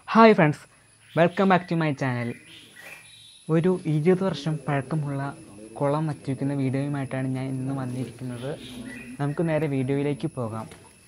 Hi friends welcome back to my channel ഒരു ഇരുപത് വർഷം പഴക്കമുള്ള കുളം വച്ചിരിക്കുന്ന വീഡിയോയുമായിട്ടാണ് ഞാൻ ഇന്ന് വന്നിരിക്കുന്നത് നമുക്ക് നേരെ വീഡിയോയിലേക്ക് പോകാം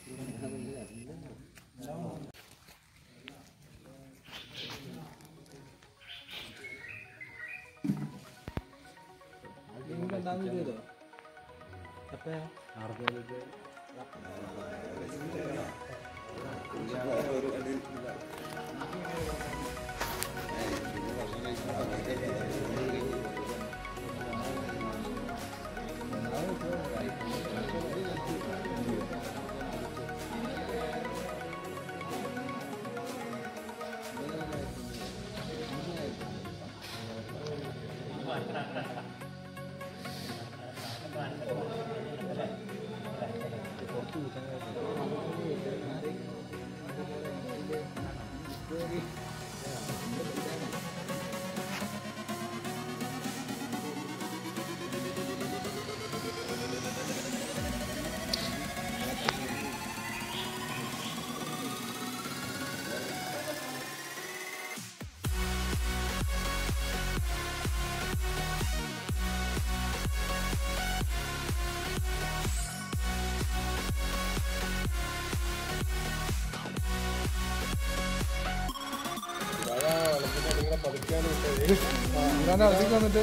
ഞാൻ അതിലേക്ക് വന്നിട്ട്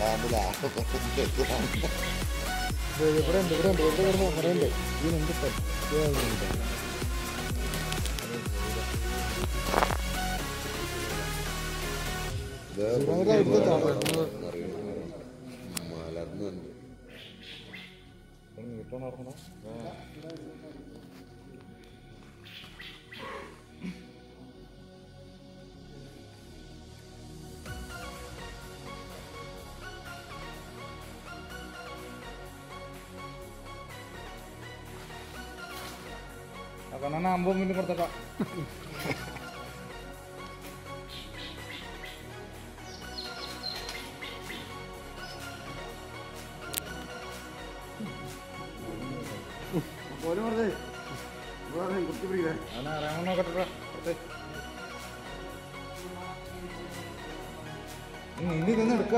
ദേ ഇവിടെ ഉണ്ട് ഇവിടെ ഉണ്ട് ഇവിടെ കിടന്ന് പറയണ്ടേ ഇതിനുണ്ട് ഇപ്പം. ഇത് ഉണ്ട്. ഇവിടെ എടുത്ത് താഴെ. മലർന്നുണ്ട് ഇങ്ങോട്ടാണ് ഇറങ്ങണത്. ആ കണ്ണാ അമ്പത് മിനിറ്റ് കൊടുത്തേക്കാം അവനെ അറിയാമോ നോക്കട്ടെ പുറത്ത്. നീ ഇനി ഇതൊന്നും എടുക്ക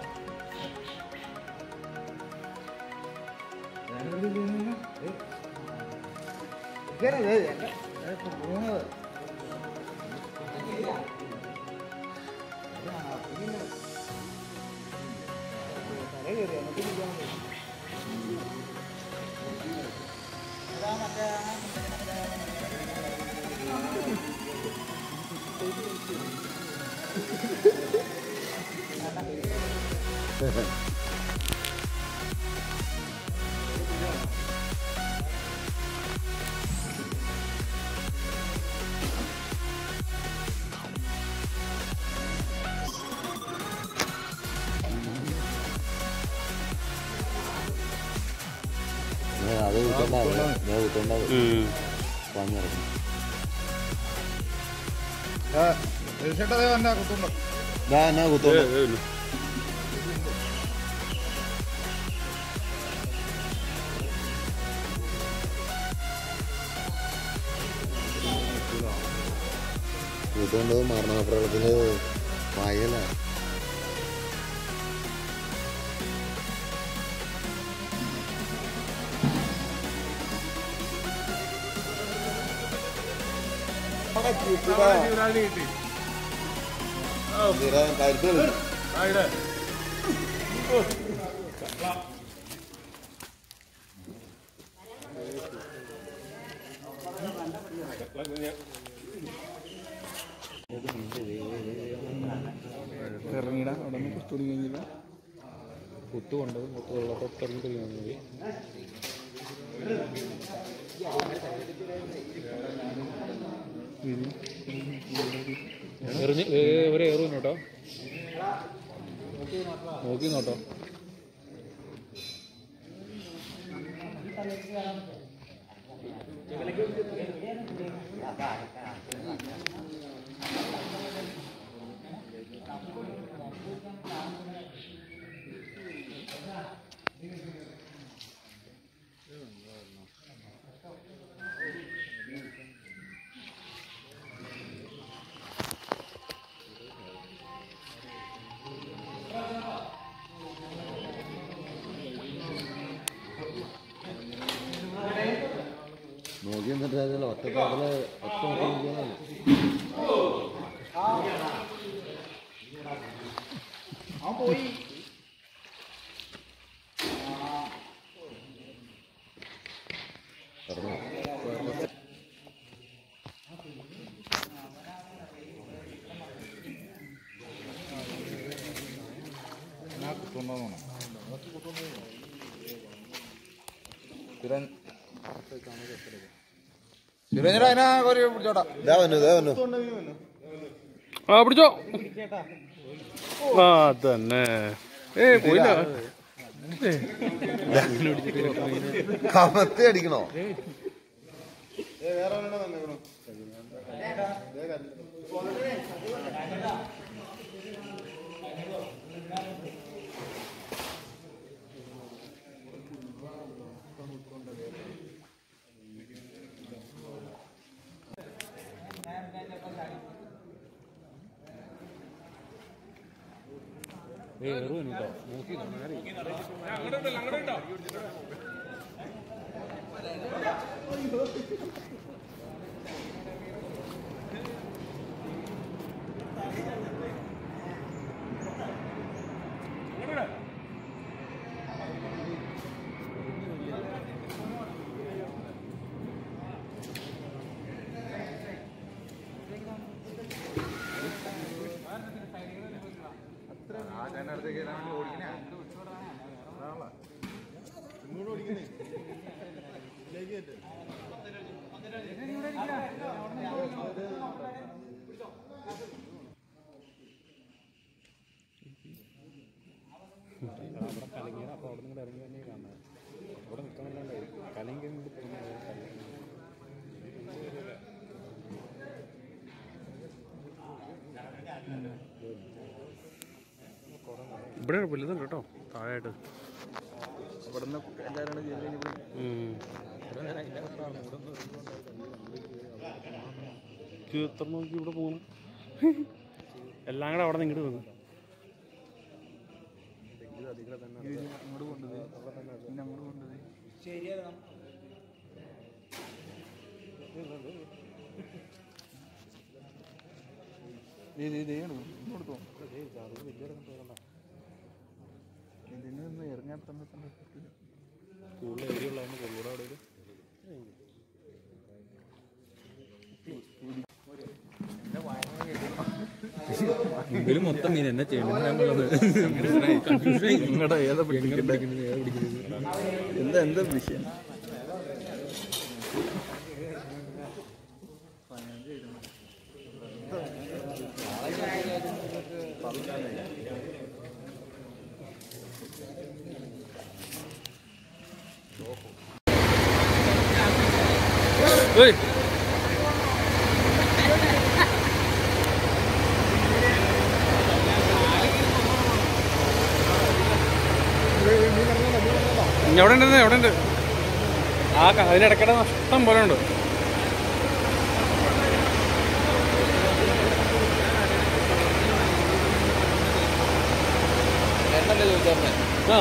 അത് കുത്തണ്ടാവും ഞാൻ കുത്തണ്ടാവും പഞ്ഞിറങ്ങി തീർച്ചയായിട്ടും അതേ തന്നെ കുത്തുണ്ടോ ഞാൻ എന്നാ കുത്തോണ്ട് കുത്തോണ്ടത് മരണപ്രളത്തില് വയല കരുതൽ ഇറങ്ങിടാ അവിടെ നിന്ന് കുത്തു തുടങ്ങിയില്ല കുത്തു കൊണ്ടത് കുത്തു വെള്ളത്തൊട്ടിറങ്ങി കഴിയാൻ മതി എറിഞ്ഞ് ഇവരെ ഏറും കേട്ടോ നോക്കി നോട്ടോ ഇപ്പൊ അതില് ഒറ്റ നോക്കിയിരിക്കുന്നതാണ് ആ പിടിച്ചോ ആ തന്നെ ഏ പോയില്ല കമത്തി അടിക്കണോ അവിടെ കലങ്ങിയത് അപ്പോൾ അവിടെ നിന്ന് ഇറങ്ങി തന്നെ കാണാം അവിടെ നിൽക്കാനല്ലാണ്ട് കലങ്കി ഇവിടെ വലുതുണ്ട് കേട്ടോ താഴെയായിട്ട് ഇവിടുന്ന് എല്ലാവരും ചെയ്ത് കഴിഞ്ഞപ്പോൾ ഉം. ഇത് എത്ര നോക്കി ഇവിടെ പോകണം എല്ലാം കൂടെ അവിടെ നിന്ന് ഇങ്ങോട്ട് പോകുന്നു അങ്ങോട്ട് കൊണ്ടത് പിന്നെ അങ്ങോട്ട് കൊണ്ടത് ഇതിനൊന്ന് ഇറങ്ങാൻ തന്നെ തന്നെ കൂടുതൽ ഏരിയ ഉള്ളതാണ് കൊള്ളൂടെ അവിടെ ഒരു ഇതിൽ മൊത്തം മീൻ എന്നെ നിങ്ങളുടെ ഏതാ പിടിക്കണ്ടേ എന്താ എന്താ വിഷയം ഏയ് ഇനി എവിടെ ഉണ്ട് എവിടെ ഉണ്ട് ആ ക- അതിനിടയ്ക്കിടെ നഷ്ടം പോലെ ഉണ്ട് ആ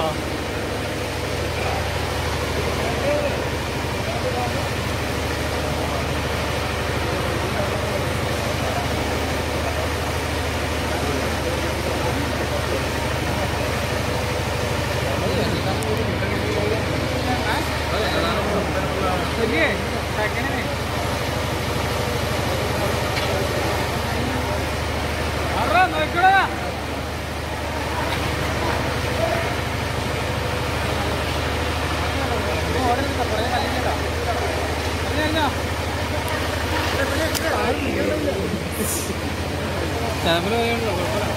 ക്യാമറ കുഴപ്പമില്ല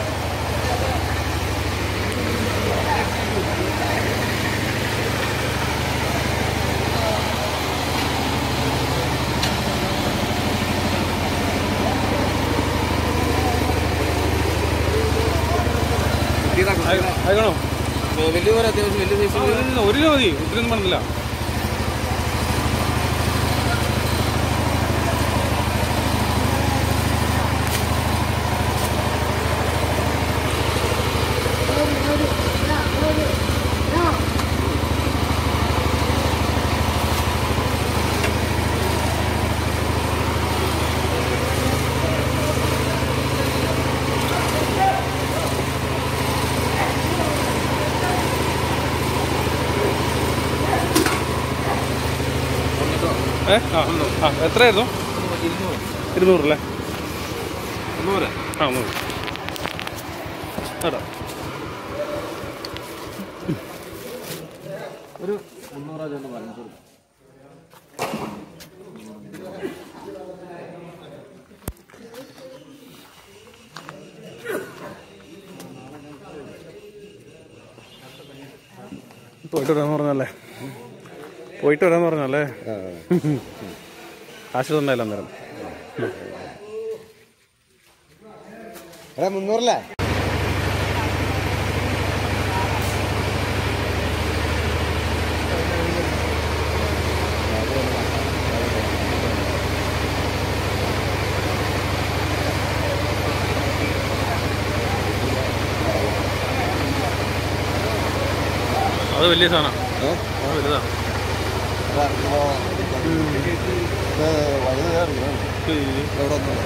അയക്കണോ വലിയ പോലെ അത്യാവശ്യം വലിയ സൈസ് ഒരു കിലോ മതി ഒത്തിരി ഒന്നും പറഞ്ഞില്ല ഏ ആ മുന്നൂറ് ആ എത്രയായിരുന്നു ഇരുന്നൂറല്ലേ മുന്നൂറ് ആ നൂറ് അതാ ഒരു മുന്നൂറ് ചേട്ടൻ പറഞ്ഞു പോയിട്ട് വരാന്ന് പറഞ്ഞല്ലേ പോയിട്ട് വരാന്ന് പറഞ്ഞല്ലേ കാശ് തന്നല്ല അന്നേരം എടാ മുന്നൂറല്ലേ അത് വലിയ സാധനം അത് വലുതാ എവിടെ ഒന്നുമില്ല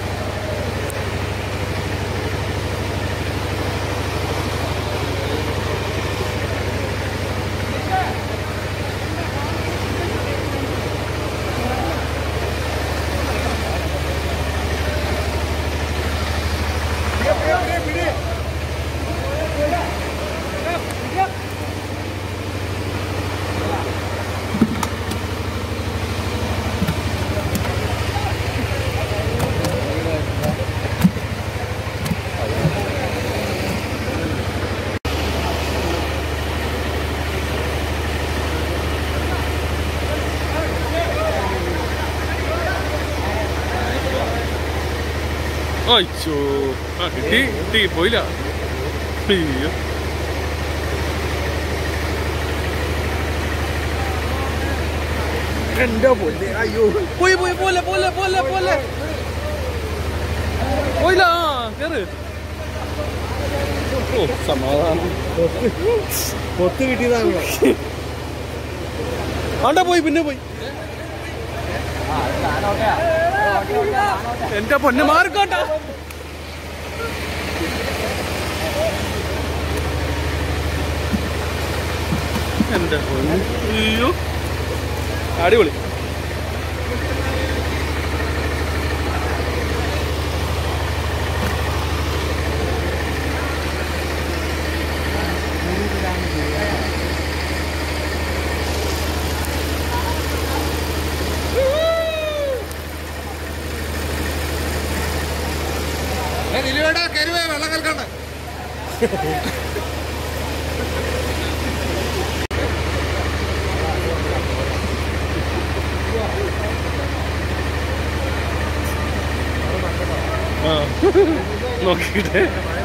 അയ്യോ ആ കിട്ടി കിട്ടി പോയില്ല അയ്യോ എന്റെ പോലെ അയ്യോ പോയി പോയി പോലെ പോലെ പോലെ പോലെ പോയില്ല ആ കേറ് ഓ സമാധാനം കൊത്ത് കിട്ടിയതാണല്ലോ ആണ്ടാ പോയി പിന്നെ പോയി എന്റെ പൊന്നെ മാറിക്കോട്ടാ എന്റെ പൊന്ന് അയ്യോ അടിപൊളി വെള്ളം കൽക്കണ്ട ആ നോക്കിട്ടെ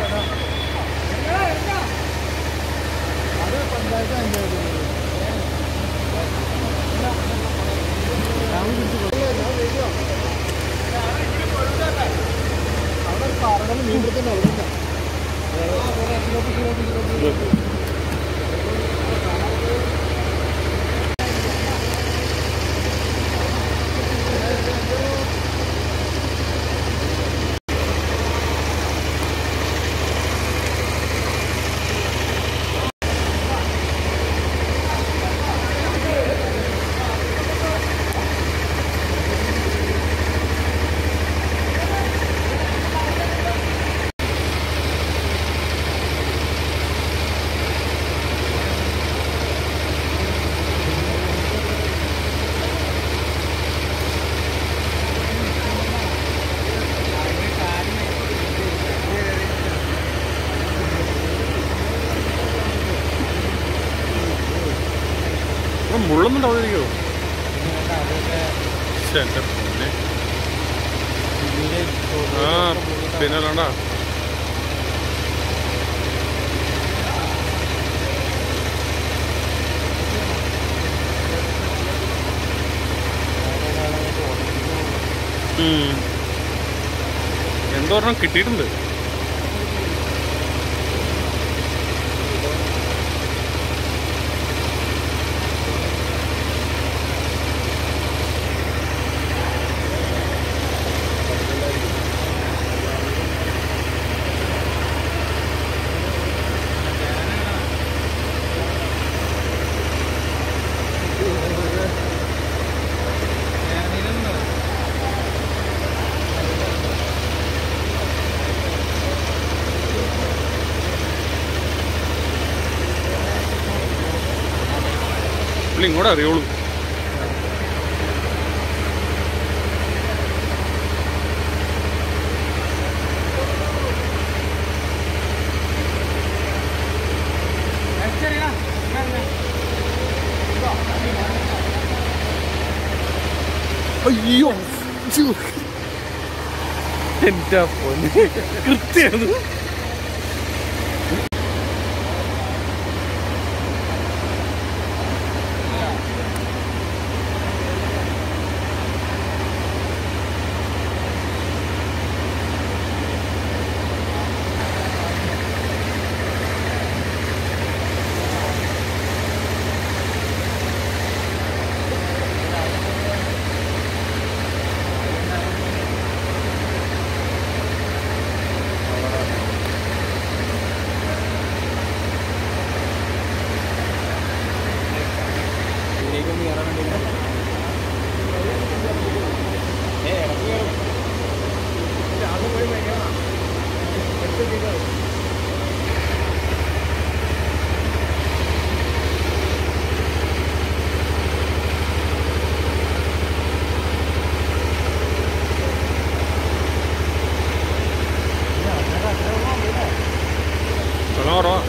മുള്ളൊന്നും ഉണ്ടാവുന്നിരിക്കോ എന്റെ പൊന്നെ ആ പിന്നെ വേണ്ട എന്തോരെണ്ണം കിട്ടിയിട്ടുണ്ട് പുള്ളി ഇങ്ങോട്ട് അറിയുള്ളൂ അയ്യോ ഛു. എന്റെ പൊന്നെ കൃത്യാണ് വെള്ളം കുറവാ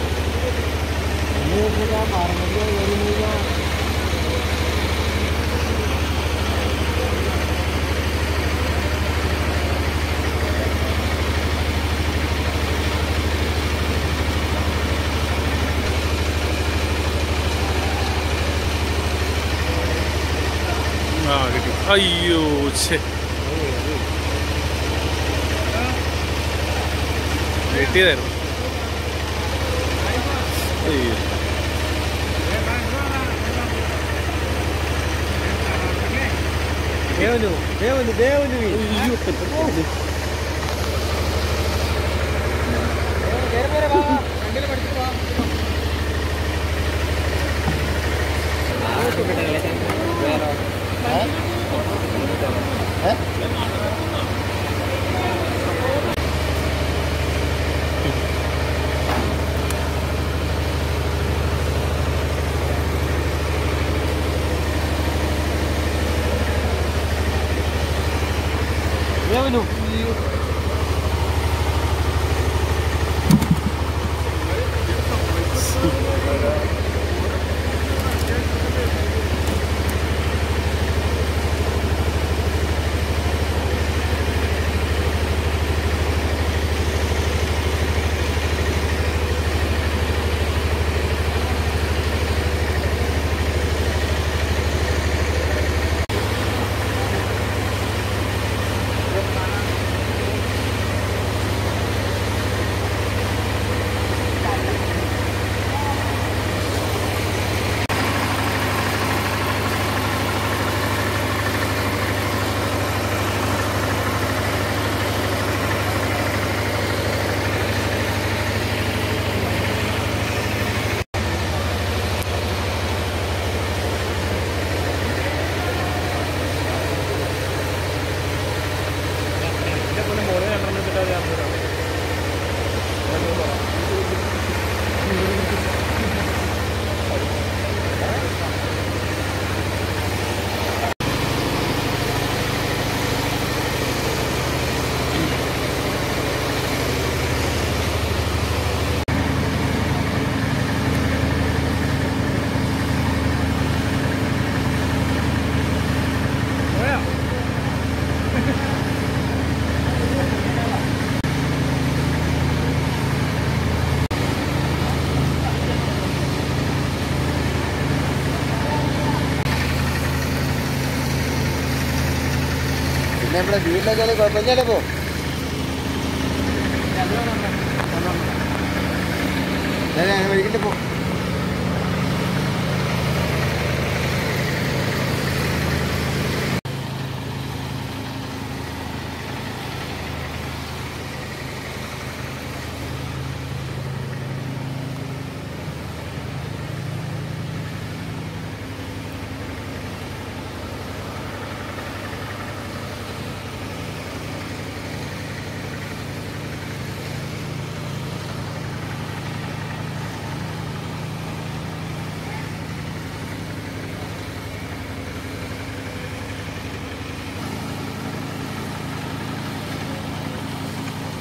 ആ കിട്ടി അയ്യോ ഛേ കിട്ടിയതായിരുന്നു അയ്യോ ദേവനു ദേവനു ദേവനു ദേവനു പിന്നെ നമ്മുടെ വീട്ടിലൊക്കെ കുഴപ്പമില്ലല്ലോ പോ വഴിക്കിട്ട് പോ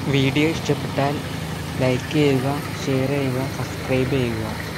വീഡിയോ ഇഷ്ടപ്പെട്ടാൽ ലൈക്ക് ചെയ്യുക ഷെയർ ചെയ്യുക സബ്സ്ക്രൈബ് ചെയ്യുക